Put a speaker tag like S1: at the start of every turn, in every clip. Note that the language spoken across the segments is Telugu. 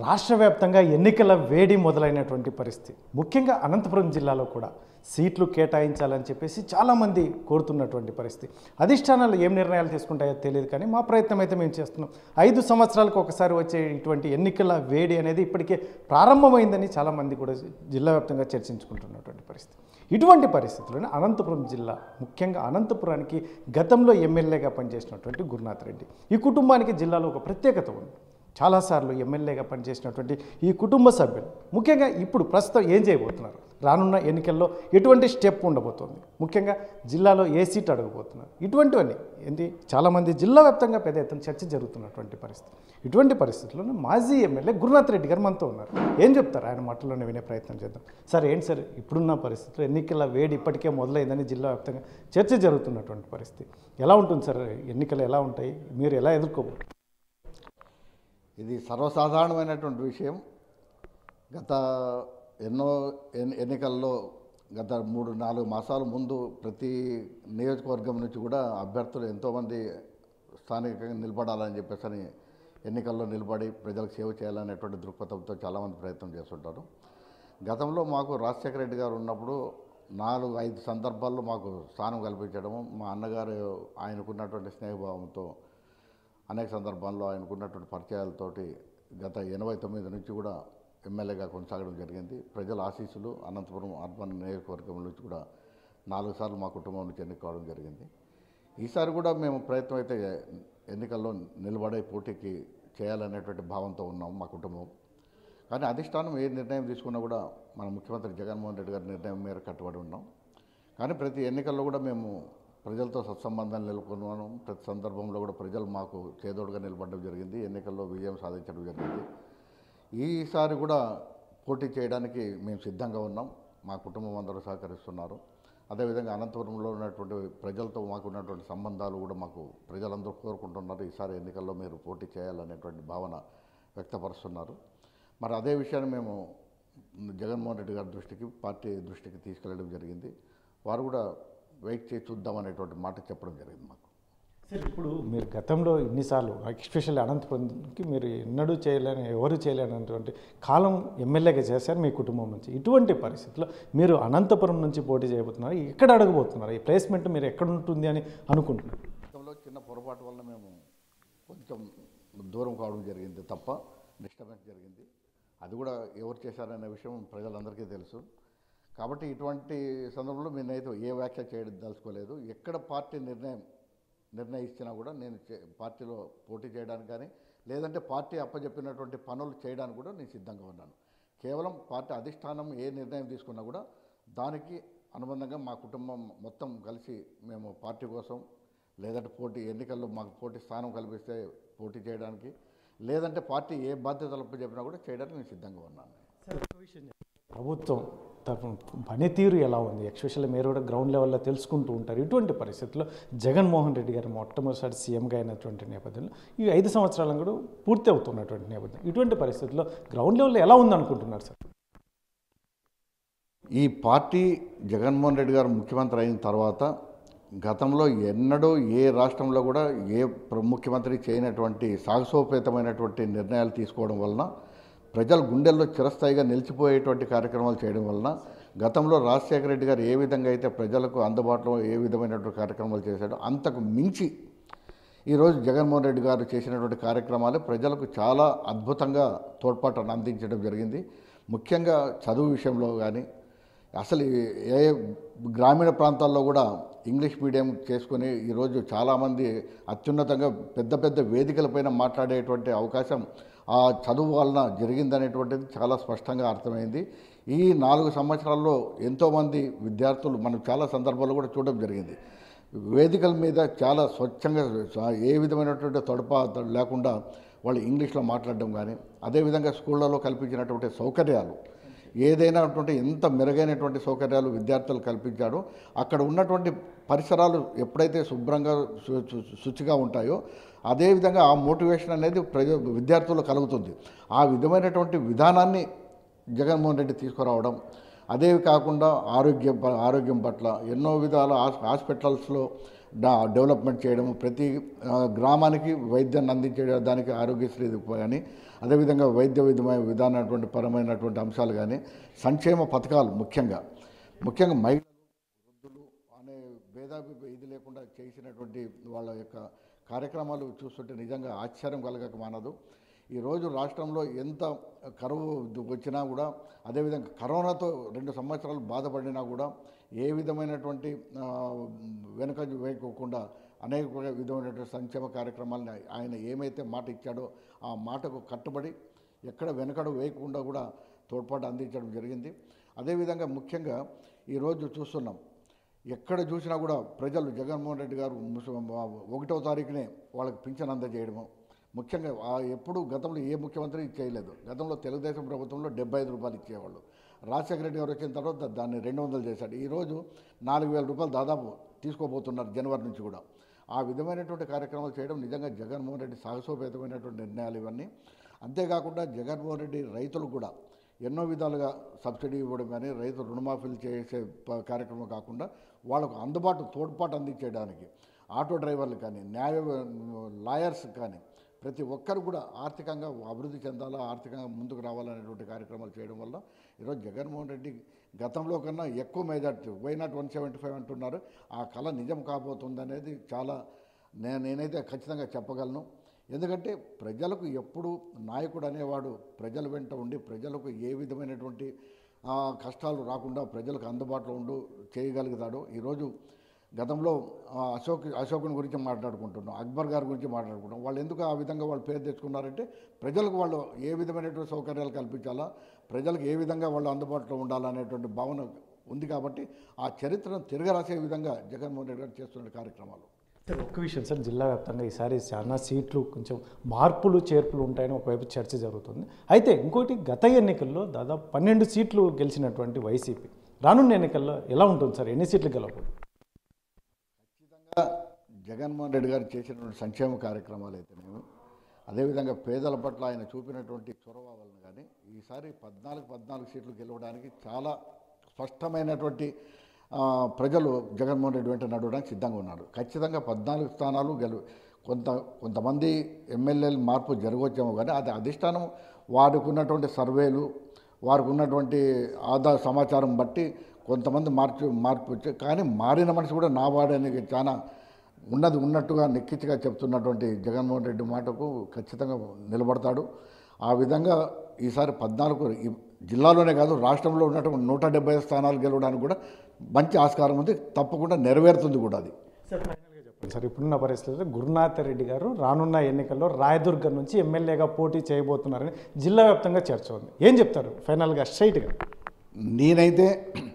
S1: రాష్ట్ర వ్యాప్తంగా ఎన్నికల వేడి మొదలైనటువంటి పరిస్థితి ముఖ్యంగా అనంతపురం జిల్లాలో కూడా సీట్లు కేటాయించాలని చెప్పేసి చాలామంది కోరుతున్నటువంటి పరిస్థితి అధిష్టానాలు ఏం నిర్ణయాలు తీసుకుంటాయో తెలియదు కానీ మా ప్రయత్నం అయితే మేము చేస్తున్నాం ఐదు సంవత్సరాలకు ఒకసారి వచ్చే ఇటువంటి ఎన్నికల వేడి అనేది ఇప్పటికే ప్రారంభమైందని చాలామంది కూడా జిల్లా వ్యాప్తంగా చర్చించుకుంటున్నటువంటి పరిస్థితి ఇటువంటి పరిస్థితుల్లోనే అనంతపురం జిల్లా ముఖ్యంగా అనంతపురానికి గతంలో ఎమ్మెల్యేగా పనిచేసినటువంటి గురునాథ్ రెడ్డి ఈ కుటుంబానికి జిల్లాలో ఒక ప్రత్యేకత ఉంది చాలాసార్లు ఎమ్మెల్యేగా పనిచేసినటువంటి ఈ కుటుంబ సభ్యులు ముఖ్యంగా ఇప్పుడు ప్రస్తుతం ఏం చేయబోతున్నారు రానున్న ఎన్నికల్లో ఎటువంటి స్టెప్ ఉండబోతోంది ముఖ్యంగా జిల్లాలో ఏ సీట్ అడగబోతున్నారు ఇటువంటివన్నీ ఏంటి చాలామంది జిల్లా వ్యాప్తంగా పెద్ద ఎత్తున చర్చ జరుగుతున్నటువంటి పరిస్థితి ఇటువంటి పరిస్థితుల్లో మాజీ ఎమ్మెల్యే గురునాథ్ రెడ్డి గారు మనతో ఉన్నారు ఏం చెప్తారు ఆయన మాటల్లోనే వినే ప్రయత్నం చేద్దాం సార్ ఏంటి సార్ ఇప్పుడున్న పరిస్థితుల్లో ఎన్నికల వేడి ఇప్పటికే మొదలైందని జిల్లా వ్యాప్తంగా చర్చ జరుగుతున్నటువంటి పరిస్థితి ఎలా ఉంటుంది సార్ ఎన్నికలు ఎలా ఉంటాయి మీరు ఎలా ఎదుర్కోబోతున్నారు
S2: ఇది సర్వసాధారణమైనటువంటి విషయం గత ఎన్నో ఎన్- ఎన్నికల్లో గత మూడు నాలుగు మాసాల ముందు ప్రతి నియోజకవర్గం నుంచి కూడా అభ్యర్థులు ఎంతోమంది స్థానికంగా నిలబడాలని చెప్పేసి అని ఎన్నికల్లో నిలబడి ప్రజలకు సేవ చేయాలనేటువంటి దృక్పథంతో చాలామంది ప్రయత్నం చేస్తుంటారు గతంలో మాకు రాజశేఖర రెడ్డి గారు ఉన్నప్పుడు నాలుగు ఐదు సందర్భాల్లో మాకు స్థానం కల్పించడము మా అన్నగారు ఆయనకున్నటువంటి స్నేహభావంతో అనేక సందర్భాల్లో ఆయనకున్నటువంటి పరిచయాలతోటి గత ఎనభై తొమ్మిది నుంచి కూడా ఎమ్మెల్యేగా కొనసాగడం జరిగింది ప్రజల ఆశీస్సులు అనంతపురం అర్బన్ నియోజకవర్గం నుంచి కూడా నాలుగు సార్లు మా కుటుంబం నుంచి ఎన్నుకోవడం జరిగింది ఈసారి కూడా మేము ప్రయత్నం అయితే ఎన్నికల్లో నిలబడే పోటీకి చేయాలనేటువంటి భావంతో ఉన్నాం మా కుటుంబం కానీ అధిష్టానం ఏ నిర్ణయం తీసుకున్నా కూడా మన ముఖ్యమంత్రి జగన్మోహన్ రెడ్డి గారి నిర్ణయం మేర కట్టుబడి ఉన్నాం కానీ ప్రతి ఎన్నికల్లో కూడా మేము ప్రజలతో సత్సంబంధాలు నెలకొన్నాను ప్రతి సందర్భంలో కూడా ప్రజలు మాకు చేదోడుగా నిలబడడం జరిగింది ఎన్నికల్లో విజయం సాధించడం జరిగింది ఈసారి కూడా పోటీ చేయడానికి మేము సిద్ధంగా ఉన్నాం మా కుటుంబం అందరూ సహకరిస్తున్నారు అదేవిధంగా అనంతపురంలో ఉన్నటువంటి ప్రజలతో మాకు ఉన్నటువంటి సంబంధాలు కూడా మాకు ప్రజలందరూ కోరుకుంటున్నారు ఈసారి ఎన్నికల్లో మీరు పోటీ చేయాలనేటువంటి భావన వ్యక్తపరుస్తున్నారు మరి అదే విషయాన్ని మేము జగన్మోహన్ రెడ్డి గారి దృష్టికి పార్టీ దృష్టికి తీసుకెళ్ళడం జరిగింది వారు కూడా వెయిట్ చేసి చూద్దామనేటువంటి మాట చెప్పడం జరిగింది మాకు
S1: సార్ ఇప్పుడు మీరు గతంలో ఇన్నిసార్లు ఎస్పెషల్లీ అనంతపురంకి మీరు ఎన్నడూ చేయలేని ఎవరు చేయలేనటువంటి కాలం ఎమ్మెల్యేగా చేశారు మీ కుటుంబం నుంచి ఇటువంటి పరిస్థితుల్లో మీరు అనంతపురం నుంచి పోటీ చేయబోతున్నారు ఎక్కడ అడగబోతున్నారు ఈ ప్లేస్మెంట్ మీరు ఎక్కడ ఉంటుంది అని అనుకుంటున్నారు
S2: గతంలో చిన్న పొరపాటు వల్ల మేము కొంచెం దూరం కావడం జరిగింది తప్ప డిస్టర్బెన్స్ జరిగింది అది కూడా ఎవరు చేశారనే విషయం ప్రజలందరికీ తెలుసు కాబట్టి ఇటువంటి సందర్భంలో నేనైతే ఏ వ్యాఖ్య చేయడం దలుచుకోలేదు ఎక్కడ పార్టీ నిర్ణయం నిర్ణయిచ్చినా కూడా నేను చే- పార్టీలో పోటీ చేయడానికి కానీ లేదంటే పార్టీ అప్పచెప్పినటువంటి పనులు చేయడానికి కూడా నేను సిద్ధంగా ఉన్నాను కేవలం పార్టీ అధిష్టానం ఏ నిర్ణయం తీసుకున్నా కూడా దానికి అనుబంధంగా మా కుటుంబం మొత్తం కలిసి మేము పార్టీ కోసం లేదంటే పోటీ ఎన్నికల్లో మాకు పోటీ స్థానం కల్పిస్తే పోటీ చేయడానికి లేదంటే పార్టీ ఏ బాధ్యతలు చెప్పినా కూడా చేయడానికి నేను సిద్ధంగా ఉన్నాను
S1: ప్రభుత్వం తరఫున పనితీరు ఎలా ఉంది ఎక్స్పెషల్లీ మీరు కూడా గ్రౌండ్ లెవెల్లో తెలుసుకుంటూ ఉంటారు ఇటువంటి పరిస్థితుల్లో జగన్మోహన్ రెడ్డి గారు మొట్టమొదటిసారి సీఎంగా అయినటువంటి నేపథ్యంలో ఈ ఐదు సంవత్సరాలను కూడా పూర్తి అవుతున్నటువంటి నేపథ్యం ఇటువంటి పరిస్థితుల్లో గ్రౌండ్ లెవెల్లో ఎలా ఉంది అనుకుంటున్నారు సార్
S2: ఈ పార్టీ జగన్మోహన్ రెడ్డి గారు ముఖ్యమంత్రి అయిన తర్వాత గతంలో ఎన్నడూ ఏ రాష్ట్రంలో కూడా ఏ ప్ర- ముఖ్యమంత్రి చేయనటువంటి సాహసోపేతమైనటువంటి నిర్ణయాలు తీసుకోవడం వలన ప్రజల గుండెల్లో చిరస్థాయిగా నిలిచిపోయేటువంటి కార్యక్రమాలు చేయడం వలన గతంలో రాజశేఖర రెడ్డి గారు ఏ విధంగా అయితే ప్రజలకు అందుబాటులో ఏ విధమైనటువంటి కార్యక్రమాలు చేశాడో అంతకు మించి ఈరోజు జగన్మోహన్ రెడ్డి గారు చేసినటువంటి కార్యక్రమాలు ప్రజలకు చాలా అద్భుతంగా తోడ్పాటును అందించడం జరిగింది ముఖ్యంగా చదువు విషయంలో కానీ అసలు ఈ- ఏ గ్రామీణ ప్రాంతాల్లో కూడా ఇంగ్లీష్ మీడియం చేసుకొని ఈరోజు చాలామంది అత్యున్నతంగా పెద్ద పెద్ద వేదికలపైన మాట్లాడేటువంటి అవకాశం ఆ చదువు వలన జరిగిందనేటువంటిది చాలా స్పష్టంగా అర్థమైంది ఈ నాలుగు సంవత్సరాల్లో ఎంతోమంది విద్యార్థులు మనం చాలా సందర్భాల్లో కూడా చూడడం జరిగింది వేదికల మీద చాలా స్వచ్ఛంగా ఏ విధమైనటువంటి తొడప లేకుండా వాళ్ళు ఇంగ్లీష్లో మాట్లాడడం కానీ అదేవిధంగా స్కూళ్ళలో కల్పించినటువంటి సౌకర్యాలు ఏదైనటువంటి ఎంత మెరుగైనటువంటి సౌకర్యాలు విద్యార్థులు కల్పించాడో అక్కడ ఉన్నటువంటి పరిసరాలు ఎప్పుడైతే శుభ్రంగా శు- శు- శుచిగా ఉంటాయో అదేవిధంగా ఆ మోటివేషన్ అనేది ప్రజ విద్యార్థులు కలుగుతుంది ఆ విధమైనటువంటి విధానాన్ని జగన్మోహన్ రెడ్డి తీసుకురావడం అదే కాకుండా ఆరోగ్యం ప- ఆరోగ్యం పట్ల ఎన్నో విధాల హాస్- హాస్పిటల్స్లో డా- డెవలప్మెంట్ చేయడం ప్రతి ఆ, గ్రామానికి వైద్యాన్ని అందించే దానికి ఆరోగ్యశ్రీ కానీ అదేవిధంగా వైద్య విధమైన విధానటువంటి పరమైనటువంటి అంశాలు కానీ సంక్షేమ పథకాలు ముఖ్యంగా ముఖ్యంగా మహిళలు వృద్ధులు అనే భేదాభి ఇది లేకుండా చేసినటువంటి వాళ్ళ యొక్క కార్యక్రమాలు చూస్తుంటే నిజంగా ఆశ్చర్యం కలగక మానదు ఈరోజు రాష్ట్రంలో ఎంత కరువు వచ్చినా కూడా అదేవిధంగా కరోనాతో రెండు సంవత్సరాలు బాధపడినా కూడా ఏ విధమైనటువంటి ఆ, వెనుక వేయకోకుండా అనేక విధమైనటువంటి సంక్షేమ కార్యక్రమాలను ఆయన ఏమైతే మాట ఇచ్చాడో ఆ మాటకు కట్టుబడి ఎక్కడ వెనకడు వేయకుండా కూడా తోడ్పాటు అందించడం జరిగింది అదేవిధంగా ముఖ్యంగా ఈరోజు చూస్తున్నాం ఎక్కడ చూసినా కూడా ప్రజలు జగన్మోహన్ రెడ్డి గారు ముస- ఒకటో తారీఖునే వాళ్ళకి పింఛన్ అందజేయడము ముఖ్యంగా ఆ ఎప్పుడు గతంలో ఏ ముఖ్యమంత్రి చేయలేదు గతంలో తెలుగుదేశం ప్రభుత్వంలో డెబ్బై ఐదు రూపాయలు ఇచ్చేవాళ్ళు రాజశేఖర రెడ్డి గారు వచ్చిన తర్వాత దాన్ని రెండు వందలు చేశాడు ఈరోజు నాలుగు వేల రూపాయలు దాదాపు తీసుకోబోతున్నారు జనవరి నుంచి కూడా ఆ విధమైనటువంటి కార్యక్రమాలు చేయడం నిజంగా జగన్మోహన్ రెడ్డి సాహసోపేతమైనటువంటి నిర్ణయాలు ఇవన్నీ అంతేకాకుండా జగన్మోహన్ రెడ్డి రైతులకు కూడా ఎన్నో విధాలుగా సబ్సిడీ ఇవ్వడం కానీ రైతు రుణమాఫీలు చేసే ప- కార్యక్రమం కాకుండా వాళ్ళకు అందుబాటు తోడ్పాటు అందించడానికి ఆటో డ్రైవర్లు కానీ న్యాయ లాయర్స్ కానీ ప్రతి ఒక్కరు కూడా ఆర్థికంగా అభివృద్ధి చెందాలా ఆర్థికంగా ముందుకు రావాలనేటువంటి కార్యక్రమాలు చేయడం వల్ల ఈరోజు జగన్మోహన్ రెడ్డి గతంలో కన్నా ఎక్కువ majority why not one seventy five అంటున్నారు ఆ కళ నిజం కాబోతుంది అనేది చాలా నేను నేనైతే ఖచ్చితంగా చెప్పగలను ఎందుకంటే ప్రజలకు ఎప్పుడు నాయకుడు అనేవాడు ప్రజల వెంట ఉండి ప్రజలకు ఏ విధమైనటువంటి ఆ, కష్టాలు రాకుండా ప్రజలకు అందుబాటులో ఉండు చేయగలుగుతాడు ఈరోజు గతంలో ఆ, అశోక్ అశోకుని గురించి మాట్లాడుకుంటున్నాం అక్బర్ గారి గురించి మాట్లాడుకుంటున్నాం వాళ్ళు ఎందుకు ఆ విధంగా వాళ్ళు పేరు తెచ్చుకున్నారంటే ప్రజలకు వాళ్ళు ఏ విధమైనటువంటి సౌకర్యాలు కల్పించాలా ప్రజలకు ఏ విధంగా వాళ్ళు అందుబాటులో ఉండాలనేటువంటి భావన ఉంది కాబట్టి ఆ చరిత్రను తిరగరాసే విధంగా జగన్మోహన్ రెడ్డి గారు చేస్తున్న కార్యక్రమాలు
S1: సార్ ఒక్క విషయం సార్ జిల్లా వ్యాప్తంగా ఈసారి చాలా సీట్లు కొంచెం మార్పులు చేర్పులు ఉంటాయని ఒకవైపు చర్చ జరుగుతుంది అయితే ఇంకోటి గత ఎన్నికల్లో దాదాపు పన్నెండు సీట్లు గెలిచినటువంటి వైసీపీ రానున్న ఎన్నికల్లో ఎలా ఉంటుంది సార్ ఎన్ని సీట్లు గెలవకూడదు
S2: ఖచ్చితంగా జగన్మోహన్ రెడ్డి గారు చేసినటువంటి సంక్షేమ కార్యక్రమాలు అయితేనేమి అదేవిధంగా పేదల పట్ల ఆయన చూపినటువంటి చొరవ వలన కానీ ఈసారి పద్నాలుగు పద్నాలుగు సీట్లు గెలవడానికి చాలా స్పష్టమైనటువంటి ఆ, ప్రజలు జగన్మోహన్ రెడ్డి వెంట నడవడానికి సిద్ధంగా ఉన్నారు ఖచ్చితంగా పద్నాలుగు స్థానాలు గెలు కొంత కొంతమంది ఎమ్మెల్యేలు మార్పు జరగవచ్చేమో కానీ అది అధిష్టానం వారికి ఉన్నటువంటి సర్వేలు వారికి ఉన్నటువంటి ఆధార్ సమాచారం బట్టి కొంతమంది మార్పు మార్పు వచ్చి కానీ మారిన మనిషి కూడా నా వాడని చాలా ఉన్నది ఉన్నట్టుగా నెక్కిచ్చిగా చెప్తున్నటువంటి జగన్మోహన్ రెడ్డి మాటకు ఖచ్చితంగా నిలబడతాడు ఆ విధంగా ఈసారి పద్నాలుగు ఈ జిల్లాలోనే కాదు రాష్ట్రంలో ఉన్నటువంటి నూట డెబ్బై స్థానాలు గెలవడానికి కూడా మంచి ఆస్కారం ఉంది తప్పకుండా నెరవేరుతుంది కూడా అది
S1: సార్ ఫైనల్గా చెప్పండి సార్ ఇప్పుడున్న పరిస్థితుల్లో గురునాథ్ రెడ్డి గారు రానున్న ఎన్నికల్లో రాయదుర్గం నుంచి ఎమ్మెల్యేగా పోటీ చేయబోతున్నారని జిల్లా వ్యాప్తంగా చర్చ ఉంది ఏం చెప్తారు ఫైనల్గా స్ట్రైట్గా
S2: నేనైతే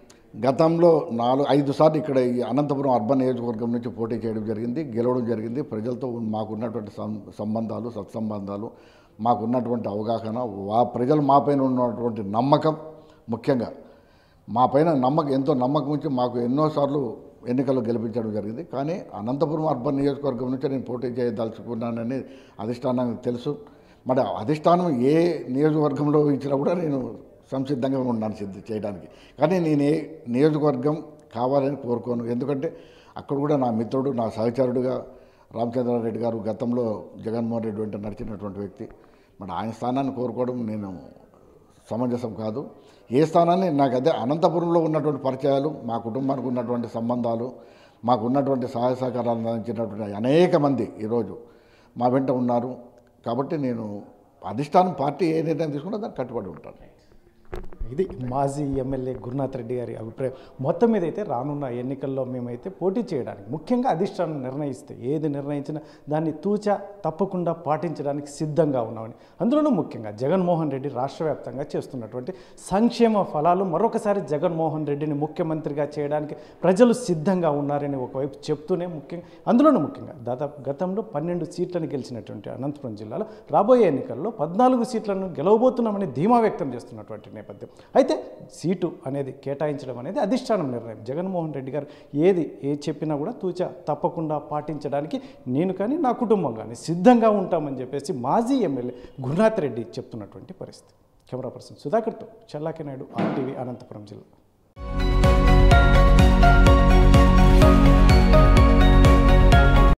S2: గతంలో నాలుగు ఐదు సార్లు ఇక్కడ ఈ అనంతపురం అర్బన్ నియోజకవర్గం నుంచి పోటీ చేయడం జరిగింది గెలవడం జరిగింది ప్రజలతో మాకున్నటువంటి సం- సంబంధాలు సత్సంబంధాలు మాకున్నటువంటి అవగాహన వా ప్రజలు మాపైన ఉన్నటువంటి నమ్మకం ముఖ్యంగా మా పైన నమ్మకం ఎంతో నమ్మకం ఉంచి మాకు ఎన్నోసార్లు ఎన్నికల్లో గెలిపించడం జరిగింది కానీ అనంతపురం అర్బన్ నియోజకవర్గం నుంచి నేను పోటీ చేయదలుచుకున్నానని అధిష్టానానికి తెలుసు మరి అధిష్టానం ఏ నియోజకవర్గంలో ఇచ్చినా కూడా నేను సంసిద్ధంగా ఉన్నాను సిద్ధి చేయడానికి కానీ నేను ఏ నియోజకవర్గం కావాలని కోరుకోను ఎందుకంటే అక్కడ కూడా నా మిత్రుడు నా సహచరుడుగా రామచంద్రారెడ్డి గారు గతంలో జగన్మోహన్ రెడ్డి వెంట నడిచినటువంటి వ్యక్తి మరి ఆయన స్థానాన్ని కోరుకోవడం నేను సమంజసం కాదు ఏ స్థానాన్ని నాకు అదే అనంతపురంలో ఉన్నటువంటి పరిచయాలు మా కుటుంబానికి ఉన్నటువంటి సంబంధాలు మాకు ఉన్నటువంటి సహాయ సహకారాలు అందించినటువంటి అనేక మంది ఈరోజు మా వెంట ఉన్నారు కాబట్టి నేను అధిష్టానం పార్టీ ఏ నిర్ణయం తీసుకున్నా దానికి కట్టుబడి ఉంటాను
S1: ఇది మాజీ ఎమ్మెల్యే గురునాథ్ రెడ్డి గారి అభిప్రాయం మొత్తం మీద అయితే రానున్న ఎన్నికల్లో మేమైతే పోటీ చేయడానికి ముఖ్యంగా అధిష్టానం నిర్ణయిస్తే ఏది నిర్ణయించినా దాన్ని తూచా తప్పకుండా పాటించడానికి సిద్ధంగా ఉన్నామని అందులోనూ ముఖ్యంగా జగన్మోహన్ రెడ్డి రాష్ట్ర వ్యాప్తంగా చేస్తున్నటువంటి సంక్షేమ ఫలాలు మరొకసారి జగన్మోహన్ రెడ్డిని ముఖ్యమంత్రిగా చేయడానికి ప్రజలు సిద్ధంగా ఉన్నారని ఒకవైపు చెప్తూనే ముఖ్యంగా అందులోనూ ముఖ్యంగా దాదాపు గతంలో పన్నెండు సీట్లను గెలిచినటువంటి అనంతపురం జిల్లాలో రాబోయే ఎన్నికల్లో పద్నాలుగు సీట్లను గెలవబోతున్నామని ధీమా వ్యక్తం చేస్తున్నటువంటి నేపథ్యం అయితే సీటు అనేది కేటాయించడం అనేది అధిష్టానం నిర్ణయం జగన్మోహన్ రెడ్డి గారు ఏది ఏ చెప్పినా కూడా తూచా తప్పకుండా పాటించడానికి నేను కానీ నా కుటుంబం కానీ సిద్ధంగా ఉంటామని చెప్పేసి మాజీ ఎమ్మెల్యే గురునాథ్ రెడ్డి చెప్తున్నటువంటి పరిస్థితి కెమెరా పర్సన్ సుధాకర్తో చల్లాకి నాయుడు ఆర్టీవీ అనంతపురం జిల్లా